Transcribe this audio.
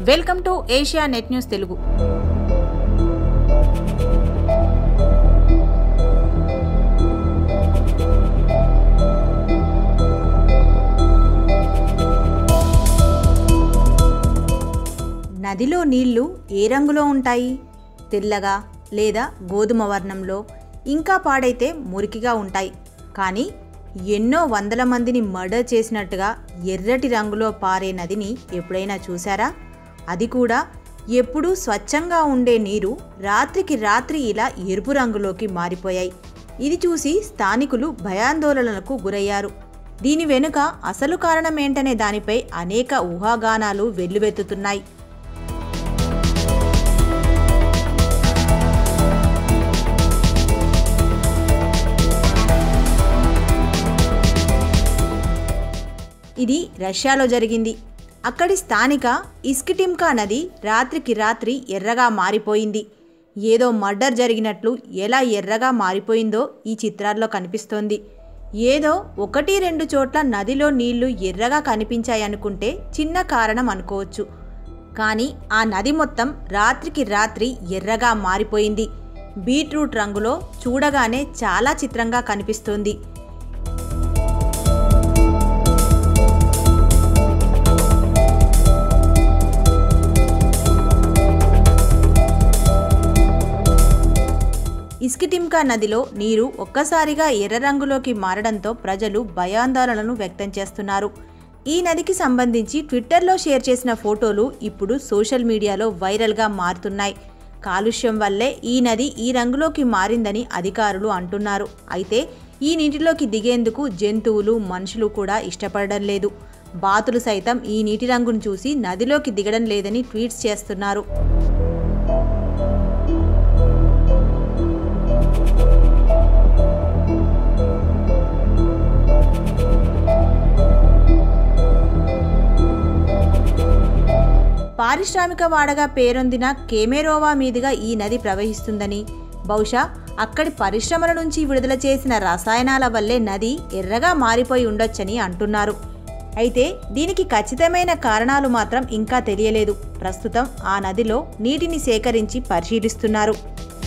welcome to Asianet news Telugu నదిలో నీళ్లు ఏ రంగులో ఉంటాయి తెల్లగా లేదా గోధుమ వర్ణంలో ఇంకా పాడైతే మురికిగా ఉంటాయి కానీ ఎన్నో వందల మందిని మర్డర్ చేసినట్టుగా ఎర్రటి రంగులో పారే నదిని ఎప్పుడైనా చూసారా అది కూడా ఎప్పుడూ స్వచ్ఛంగా ఉండే నీరు రాత్రికి రాత్రి ఇలా ఎరుపు రంగులోకి మారిపోయాయి ఇది చూసి స్థానికులు భయాందోళనలకు గురయ్యారు దీని వెనుక అసలు కారణం ఏంటనే దానిపై అనేక ఊహాగానాలు వెల్లువెత్తుతున్నాయి ఇది రష్యాలో జరిగింది అక్కడి స్థానిక ఇస్కిటిమ్కా నది రాత్రికి రాత్రి ఎర్రగా మారిపోయింది ఏదో మర్డర్ జరిగినట్లు ఎలా ఎర్రగా మారిపోయిందో ఈ చిత్రాల్లో కనిపిస్తోంది ఏదో ఒకటి రెండు చోట్ల నదిలో నీళ్లు ఎర్రగా కనిపించాయనుకుంటే చిన్న కారణం అనుకోవచ్చు కానీ ఆ నది మొత్తం రాత్రికి రాత్రి ఎర్రగా మారిపోయింది బీట్రూట్ రంగులో చూడగానే చాలా చిత్రంగా కనిపిస్తోంది ఇస్కిటిమ్కా నదిలో నీరు ఒక్కసారిగా ఎర్ర రంగులోకి మారడంతో ప్రజలు భయాందోళనను వ్యక్తం చేస్తున్నారు ఈ నదికి సంబంధించి ట్విట్టర్లో షేర్ చేసిన ఫోటోలు ఇప్పుడు సోషల్ మీడియాలో వైరల్గా మారుతున్నాయి కాలుష్యం వల్లే ఈ నది ఈ రంగులోకి మారిందని అధికారులు అంటున్నారు అయితే ఈ నీటిలోకి దిగేందుకు జంతువులు మనుషులు కూడా ఇష్టపడడం లేదు బాతులు సైతం ఈ నీటి రంగును చూసి నదిలోకి దిగడం లేదని ట్వీట్స్ చేస్తున్నారు పారిశ్రామిక వాడగా పేరొందిన కేమెరోవా మీదుగా ఈ నది ప్రవహిస్తుందని బహుశా అక్కడి పరిశ్రమల నుంచి విడుదల చేసిన రసాయనాల వల్లే నది ఎర్రగా మారిపోయి ఉండొచ్చని అంటున్నారు అయితే దీనికి ఖచ్చితమైన కారణాలు మాత్రం ఇంకా తెలియలేదు ప్రస్తుతం ఆ నదిలో నీటిని సేకరించి పరిశీలిస్తున్నారు